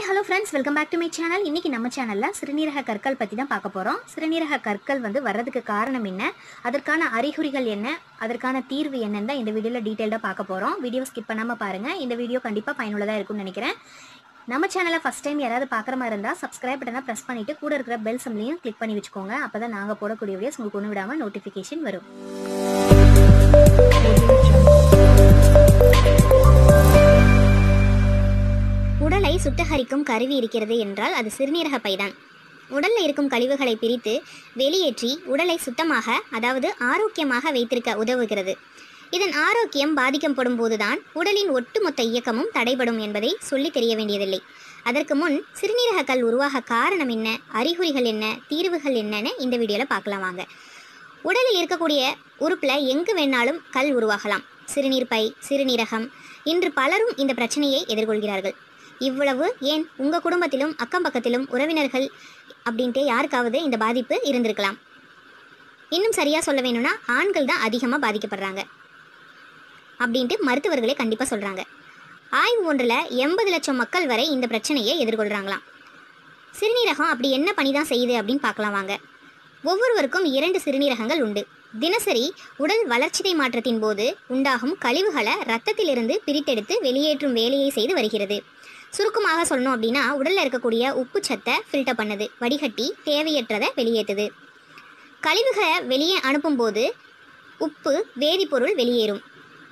hello friends welcome back to my channel இன்னைக்கு நம்ம சேனலில் சிறுநீரக கற்கள் பற்றி தான் பார்க்க போகிறோம் சிறுநீரக கற்கள் வந்து வர்றதுக்கு காரணம் என்ன அதற்கான அறிகுறிகள் என்ன அதற்கான தீர்வு என்னன்னு தான் இந்த வீடியோவில் டீட்டெயில்டாக பார்க்க போகிறோம் வீடியோ ஸ்கிப் பண்ணாமல் பாருங்கள் இந்த வீடியோ கண்டிப்பாக பயனுள்ளதாக இருக்கும்னு நினைக்கிறேன் நம்ம சேனலை ஃபஸ்ட் டைம் யாராவது பார்க்குற மாதிரி இருந்தால் சப்ஸ்கிரைப் பட்டனை ப்ரெஸ் பண்ணிவிட்டு கூட இருக்கிற பெல் சம்லையும் கிளிக் பண்ணி வச்சுக்கோங்க அப்போ தான் நாங்கள் போடக்கூடிய வீடியோஸ் உங்களுக்கு ஒன்று விடாமல் நோட்டிஃபிகேஷன் வரும் உடலை சுட்டகரிக்கும் கருவி இருக்கிறது என்றால் அது சிறுநீரக பைதான் உடல்ல இருக்கும் கழிவுகளை பிரித்து வெளியேற்றி உடலை சுத்தமாக அதாவது ஆரோக்கியமாக வைத்திருக்க உதவுகிறது இதன் ஆரோக்கியம் பாதிக்கப்படும் போதுதான் உடலின் ஒட்டுமொத்த இயக்கமும் தடைபடும் என்பதை சொல்லி தெரிய வேண்டியதில்லை அதற்கு முன் சிறுநீரக கல் உருவாக காரணம் என்ன அறிகுறிகள் என்ன தீர்வுகள் என்னன்னு இந்த வீடியோவில் பார்க்கலாம் வாங்க உடலில் இருக்கக்கூடிய உறுப்பில் எங்கு வேணாலும் கல் உருவாகலாம் சிறுநீர் பை சிறுநீரகம் இன்று பலரும் இந்த பிரச்சனையை எதிர்கொள்கிறார்கள் இவ்வளவு ஏன் உங்கள் குடும்பத்திலும் அக்கம் பக்கத்திலும் உறவினர்கள் அப்படின்ட்டு யாருக்காவது இந்த பாதிப்பு இருந்திருக்கலாம் இன்னும் சரியாக சொல்ல வேணும்னா ஆண்கள் தான் அதிகமாக பாதிக்கப்படுறாங்க அப்படின்ட்டு மருத்துவர்களே கண்டிப்பாக சொல்கிறாங்க ஆய்வு ஒன்றில் எண்பது லட்சம் மக்கள் வரை இந்த பிரச்சனையை எதிர்கொள்கிறாங்களாம் சிறுநீரகம் அப்படி என்ன பணி தான் செய்யுது அப்படின்னு பார்க்கலாம் வாங்க ஒவ்வொருவருக்கும் இரண்டு சிறுநீரகங்கள் உண்டு தினசரி உடல் வளர்ச்சிதை மாற்றத்தின் போது உண்டாகும் கழிவுகளை ரத்தத்திலிருந்து பிரித்தெடுத்து வெளியேற்றும் வேலையை செய்து வருகிறது சுருக்கமாக சொல்லணும் அப்படின்னா உடலில் இருக்கக்கூடிய உப்பு சத்தை ஃபில்டர் பண்ணுது வடிகட்டி தேவையற்றதை வெளியேற்றுது கழிவுகளை வெளியே அனுப்பும்போது உப்பு வேதிப்பொருள் வெளியேறும்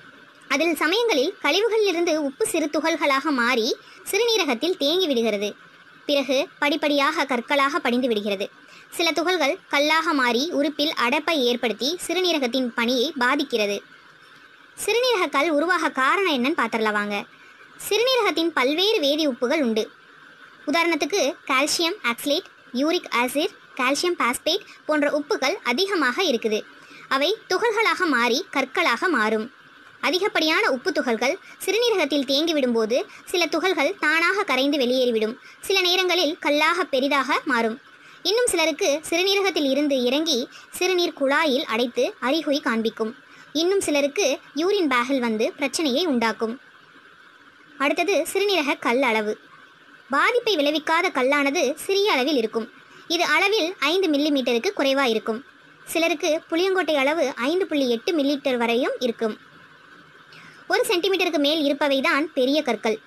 அதில் சமயங்களில் கழிவுகளிலிருந்து உப்பு சிறு துகள்களாக மாறி சிறுநீரகத்தில் தேங்கி விடுகிறது பிறகு படிப்படியாக கற்களாக படிந்து விடுகிறது சில துகள்கள் கல்லாக மாறி உறுப்பில் அடைப்பை ஏற்படுத்தி சிறுநீரகத்தின் பணியை பாதிக்கிறது சிறுநீரக கல் உருவாக காரணம் என்னன்னு பார்த்துடலாம் வாங்க சிறுநீரகத்தின் பல்வேறு வேதி உப்புகள் உண்டு உதாரணத்துக்கு calcium oxalate uric acid calcium phosphate போன்ற உப்புகள் அதிகமாக இருக்குது அவை துகள்களாக மாறி கற்களாக மாறும் அதிகப்படியான உப்பு துகள்கள் சிறுநீரகத்தில் தேங்கி விடும்போது சில துகள்கள் தானாக கரைந்து வெளியேறிவிடும் சில நேரங்களில் கல்லாக பெரிதாக மாறும் இன்னும் சிலருக்கு சிறுநீரகத்தில் இருந்து இறங்கி சிறுநீர் குழாயில் அடைத்து அறிகுறி காண்பிக்கும் இன்னும் சிலருக்கு யூரின் பேகில் வந்து பிரச்சனையை உண்டாக்கும் அடுத்தது சிறுநீரக கல் அளவு பாதிப்பை விளைவிக்காத கல்லானது சிறிய அளவில் இருக்கும் இது அளவில் ஐந்து மில்லி மீட்டருக்கு குறைவாக இருக்கும் சிலருக்கு புளியங்கொட்டை அளவு ஐந்து புள்ளி எட்டு மில்லிமீட்டர் வரையும் இருக்கும் ஒரு சென்டிமீட்டருக்கு மேல் இருப்பவை தான் பெரிய கற்கள்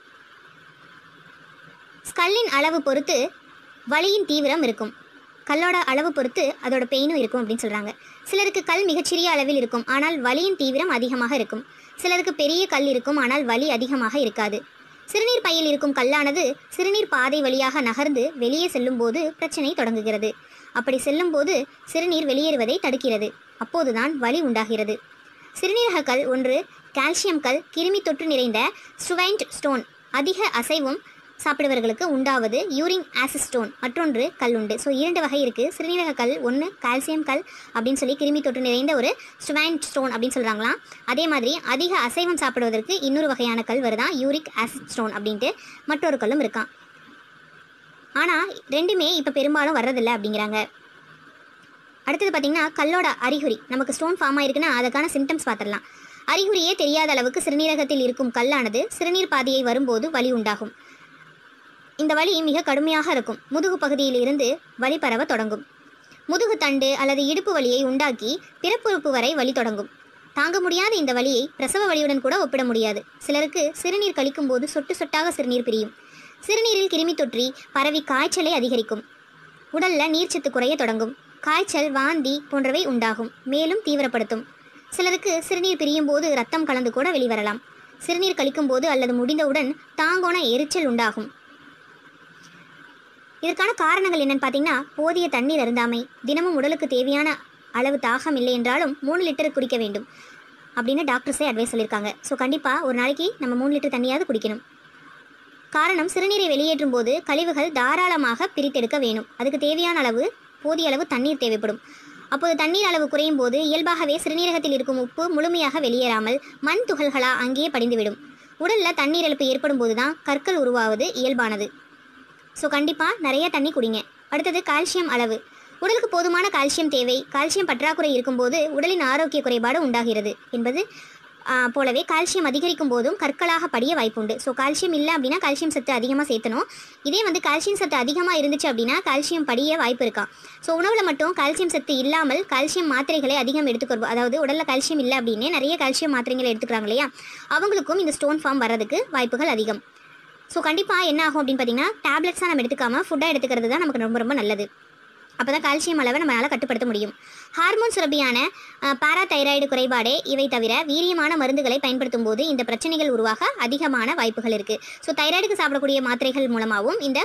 ஸ்கல்லின் அளவு பொறுத்து வலியின் தீவிரம் இருக்கும் கல்லோட அளவு பொறுத்து அதோட பெயினும் இருக்கும் அப்படின்னு சொல்கிறாங்க சிலருக்கு கல் மிகச்சிறிய அளவில் இருக்கும் ஆனால் வலியின் தீவிரம் அதிகமாக இருக்கும் சிலருக்கு பெரிய கல் இருக்கும் ஆனால் வலி அதிகமாக இருக்காது சிறுநீர் பையில் இருக்கும் கல்லானது சிறுநீர் பாதை வழியாக நகர்ந்து வெளியே செல்லும்போது பிரச்சனை தொடங்குகிறது அப்படி செல்லும்போது சிறுநீர் வெளியேறுவதை தடுக்கிறது அப்போதுதான் வலி உண்டாகிறது சிறுநீரக கல் ஒன்று கால்சியம் கல் கிருமி தொற்று நிறைந்த ஸ்டுவைண்ட் ஸ்டோன் அதிக அசைவும் சாப்பிடுவர்களுக்கு உண்டாவது யூரின் ஆசிட் ஸ்டோன் மற்றொன்று கல் உண்டு ஸோ இரண்டு வகை இருக்குது சிறுநீரக கல் ஒன்று கால்சியம் கல் அப்படின்னு சொல்லி கிருமி தொற்று நிறைந்த ஒரு ஸ்டுவைண்ட் ஸ்டோன் அப்படின்னு சொல்கிறாங்களாம் அதே மாதிரி அதிக அசைவம் சாப்பிடுவதற்கு இன்னொரு வகையான கல் வருதான் யூரிக் ஆசிட் ஸ்டோன் அப்படின்ட்டு மற்றொரு கல்லும் இருக்கான் ஆனால் ரெண்டுமே இப்போ பெரும்பாலும் வர்றதில்லை அப்படிங்கிறாங்க அடுத்தது பார்த்திங்கன்னா கல்லோட அறிகுறி நமக்கு ஸ்டோன் ஃபார்ம் ஆயிருக்குன்னா அதுக்கான சிம்டம்ஸ் பார்த்துடலாம் அறிகுறியே தெரியாத அளவுக்கு சிறுநீரகத்தில் இருக்கும் கல்லானது சிறுநீர் பாதையை வரும்போது வலி உண்டாகும் இந்த வலி மிக கடுமையாக இருக்கும் முதுகு பகுதியில் இருந்து வலி பரவ தொடங்கும் முதுகு தண்டு அல்லது இடுப்பு வலியை உண்டாக்கி பிறப்புறுப்பு வரை வலி தொடங்கும் தாங்க முடியாத இந்த வலியை பிரசவ வலியுடன் கூட ஒப்பிட முடியாது சிலருக்கு சிறுநீர் கழிக்கும் போது சொட்டு சொட்டாக சிறுநீர் பிரியும் சிறுநீரில் கிருமி தொற்றி பரவி காய்ச்சலை அதிகரிக்கும் உடல்ல நீர்ச்சத்து குறைய தொடங்கும் காய்ச்சல் வாந்தி போன்றவை உண்டாகும் மேலும் தீவிரப்படுத்தும் சிலருக்கு சிறுநீர் பிரியும் போது ரத்தம் கலந்து கூட வெளிவரலாம் சிறுநீர் கழிக்கும் போது அல்லது முடிந்தவுடன் தாங்கோன எரிச்சல் உண்டாகும் இதற்கான காரணங்கள் என்னன்னு பார்த்தீங்கன்னா போதிய தண்ணீர் அருந்தாமை தினமும் உடலுக்கு தேவையான அளவு தாகம் இல்லை என்றாலும் மூணு லிட்டர் குடிக்க வேண்டும் அப்படின்னு டாக்டர்ஸே அட்வைஸ் சொல்லியிருக்காங்க ஸோ கண்டிப்பாக ஒரு நாளைக்கு நம்ம மூணு லிட்டர் தண்ணியாவது குடிக்கணும் காரணம் சிறுநீரை வெளியேற்றும் போது கழிவுகள் தாராளமாக பிரித்தெடுக்க வேணும் அதுக்கு தேவையான அளவு போதிய அளவு தண்ணீர் தேவைப்படும் அப்போது தண்ணீர் அளவு குறையும் போது இயல்பாகவே சிறுநீரகத்தில் இருக்கும் உப்பு முழுமையாக வெளியேறாமல் மண் துகள்களா அங்கேயே படிந்துவிடும் உடலில் தண்ணீர் இழப்பு ஏற்படும் போது தான் கற்கள் உருவாவது இயல்பானது ஸோ கண்டிப்பாக நிறைய தண்ணி குடிங்க அடுத்தது கால்சியம் அளவு உடலுக்கு போதுமான கால்சியம் தேவை கால்சியம் பற்றாக்குறை இருக்கும்போது உடலின் ஆரோக்கிய குறைபாடு உண்டாகிறது என்பது ஆ, போலவே கால்சியம் அதிகரிக்கும் போதும் கற்களாக படிய வாய்ப்புண்டு ஸோ கால்சியம் இல்லை அப்படின்னா கால்சியம் சத்து அதிகமாக சேர்த்தணும் இதே வந்து கால்சியம் சத்து அதிகமாக இருந்துச்சு அப்படின்னா கால்சியம் படிய வாய்ப்பு இருக்காம் ஸோ உணவில் மட்டும் கால்சியம் சத்து இல்லாமல் கால்சியம் மாத்திரைகளை அதிகம் எடுத்துக்கிறோம் அதாவது உடலில் கால்சியம் இல்லை அப்படின்னு நிறைய கால்சியம் மாத்திரைகளை எடுத்துக்கிறாங்க இல்லையா அவங்களுக்கும் இந்த ஸ்டோன் ஃபார்ம் வர்றதுக்கு வாய்ப்புகள் அதிகம் ஸோ கண்டிப்பாக என்ன ஆகும் அப்படின்னு பார்த்தீங்கன்னா டேப்லெட்ஸாக நம்ம எடுத்துக்காம ஃபுட்டாக எடுத்துக்கிறது தான் நமக்கு ரொம்ப ரொம்ப நல்லது அப்போ தான் கால்சியம் அளவை நம்மளால் கட்டுப்படுத்த முடியும் ஹார்மோன் சுரப்பியான பாராதைராய்டு குறைபாடே இவை தவிர வீரியமான மருந்துகளை பயன்படுத்தும் போது இந்த பிரச்சனைகள் உருவாக அதிகமான வாய்ப்புகள் இருக்குது ஸோ தைராய்டுக்கு சாப்பிடக்கூடிய மாத்திரைகள் மூலமாகவும் இந்த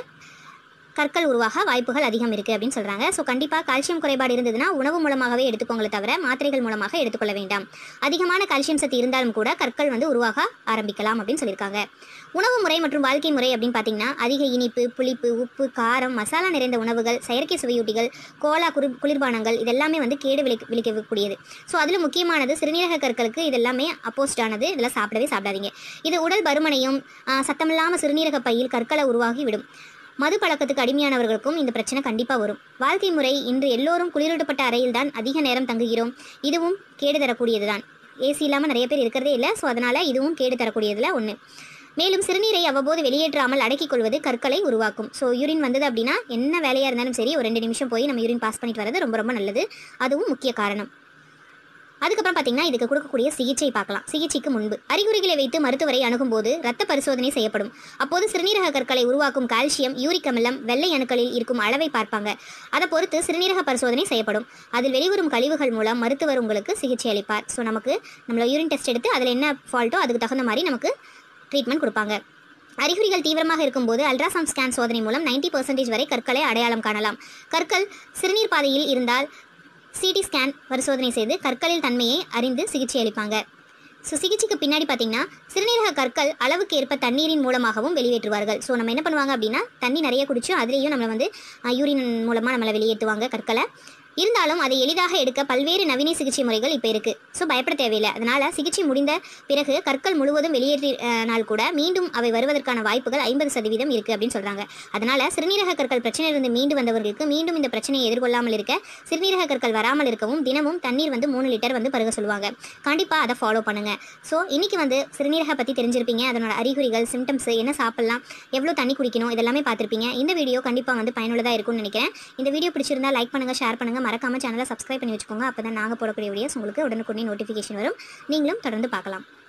கற்கள் உருவாக வாய்ப்புகள் அதிகம் இருக்குது அப்படின்னு சொல்கிறாங்க ஸோ கண்டிப்பாக கால்சியம் குறைபாடு இருந்ததுன்னா உணவு மூலமாகவே எடுத்துக்கோங்களே தவிர மாத்திரைகள் மூலமாக எடுத்துக்கொள்ள வேண்டாம் அதிகமான கால்சியம் சத்து இருந்தாலும் கூட கற்கள் வந்து உருவாக ஆரம்பிக்கலாம் அப்படின்னு சொல்லியிருக்காங்க உணவு முறை மற்றும் வாழ்க்கை முறை அப்படின்னு பார்த்தீங்கன்னா அதிக இனிப்பு புளிப்பு உப்பு காரம் மசாலா நிறைந்த உணவுகள் செயற்கை சுவையூட்டிகள் கோலா குரு குளிர்பானங்கள் இதெல்லாமே வந்து கேடு விளைக்க விளைக்கக்கூடியது ஸோ அதில் முக்கியமானது சிறுநீரக கற்களுக்கு இதெல்லாமே அப்போஸ்டானது இதெல்லாம் சாப்பிடவே சாப்பிடாதீங்க இது உடல் பருமனையும் ஆ, சத்தமில்லாம சிறுநீரக பையில் கற்களை உருவாகி விடும் மது பழக்கத்துக்கு அடிமையானவர்களுக்கும் இந்த பிரச்சனை கண்டிப்பாக வரும் வாழ்க்கை முறை இன்று எல்லோரும் குளிரூட்டப்பட்ட அறையில் தான் அதிக நேரம் தங்குகிறோம் இதுவும் கேடு தரக்கூடியது தான் ஏசி இல்லாமல் நிறைய பேர் இருக்கிறதே இல்லை ஸோ அதனால் இதுவும் கேடு தரக்கூடியதில் ஒன்று மேலும் சிறுநீரை அவ்வப்போது வெளியேற்றாமல் அடக்கிக் கொள்வது கற்களை உருவாக்கும் ஸோ யூரின் வந்தது அப்படின்னா என்ன வேலையாக இருந்தாலும் சரி ஒரு ரெண்டு நிமிஷம் போய் நம்ம யூரின் பாஸ் பண்ணிட்டு வரது ரொம்ப ரொம்ப நல்லது அதுவும் முக்கிய காரணம் அதுக்கப்புறம் பார்த்தீங்கன்னா இதுக்கு கொடுக்கக்கூடிய சிகிச்சை பார்க்கலாம் சிகிச்சைக்கு முன்பு அறிகுறிகளை வைத்து மருத்துவரை அணுகும்போது ரத்த பரிசோதனை செய்யப்படும் அப்போது சிறுநீரக கற்களை உருவாக்கும் கால்சியம் யூரிக் அமிலம் வெள்ளை அணுக்களில் இருக்கும் அளவை பார்ப்பாங்க அதை பொறுத்து சிறுநீரக பரிசோதனை செய்யப்படும் அதில் வெளிவரும் கழிவுகள் மூலம் மருத்துவர் உங்களுக்கு சிகிச்சை அளிப்பார் ஸோ நமக்கு நம்மள யூரின் டெஸ்ட் எடுத்து அதில் என்ன ஃபால்ட்டோ அதுக்கு தகுந்த மாதிரி நமக்கு ட்ரீட்மெண்ட் கொடுப்பாங்க அறிகுறிகள் தீவிரமாக இருக்கும்போது அல்ட்ராசவுண்ட் ஸ்கேன் சோதனை மூலம் 90% பர்சன்டேஜ் வரை கற்களை அடையாளம் காணலாம் கற்கள் சிறுநீர் பாதையில் இருந்தால் சிடி ஸ்கேன் பரிசோதனை செய்து கற்களில் தன்மையை அறிந்து சிகிச்சை அளிப்பாங்க ஸோ சிகிச்சைக்கு பின்னாடி பார்த்தீங்கன்னா சிறுநீரக கற்கள் அளவுக்கு ஏற்ப தண்ணீரின் மூலமாகவும் வெளியேற்றுவார்கள் ஸோ நம்ம என்ன பண்ணுவாங்க அப்படின்னா தண்ணி நிறைய குடிச்சு அதுலேயும் நம்மளை வந்து யூரின் மூலமாக நம்மளை வெளியேற்றுவாங்க கற்களை இருந்தாலும் அதை எளிதாக எடுக்க பல்வேறு நவீன சிகிச்சை முறைகள் இப்போ இருக்குது ஸோ பயப்பட தேவையில்லை அதனால் சிகிச்சை முடிந்த பிறகு கற்கள் முழுவதும் வெளியேற்றினால் கூட மீண்டும் அவை வருவதற்கான வாய்ப்புகள் ஐம்பது சதவீதம் இருக்குது அப்படின்னு சொல்கிறாங்க அதனால் சிறுநீரக கற்கள் பிரச்சனையிலிருந்து மீண்டு வந்தவர்களுக்கு மீண்டும் இந்த பிரச்சனையை எதிர்கொள்ளாமல் இருக்க சிறுநீரக கற்கள் வராமல் இருக்கவும் தினமும் தண்ணீர் வந்து மூணு லிட்டர் வந்து பருக சொல்லுவாங்க கண்டிப்பாக அதை ஃபாலோ பண்ணுங்கள் ஸோ இன்றைக்கி வந்து சிறுநீரக பற்றி தெரிஞ்சிருப்பீங்க அதனோட அறிகுறிகள் சிம்டம்ஸ் என்ன சாப்பிடலாம் எவ்வளோ தண்ணி குடிக்கணும் இதெல்லாமே பார்த்துருப்பீங்க இந்த வீடியோ கண்டிப்பாக வந்து பயனுள்ளதாக இருக்கும்னு நினைக்கிறேன் இந்த வீடியோ பிடிச்சிருந்தா லைக் பண்ணுங்கள் ஷேர் பண்ணுங்கள் மறக்காமல் சேனலை சப்ஸ்கிரைப் பண்ணி வச்சுக்கோங்க அப்போ தான் நாங்கள் போடக்கூடிய வீடியோஸ் உங்களுக்கு உடனுக்குடனே நோட்டிஃபிகேஷன் வரும் நீங்களும் தொடர்ந்து பார்க்கலாம்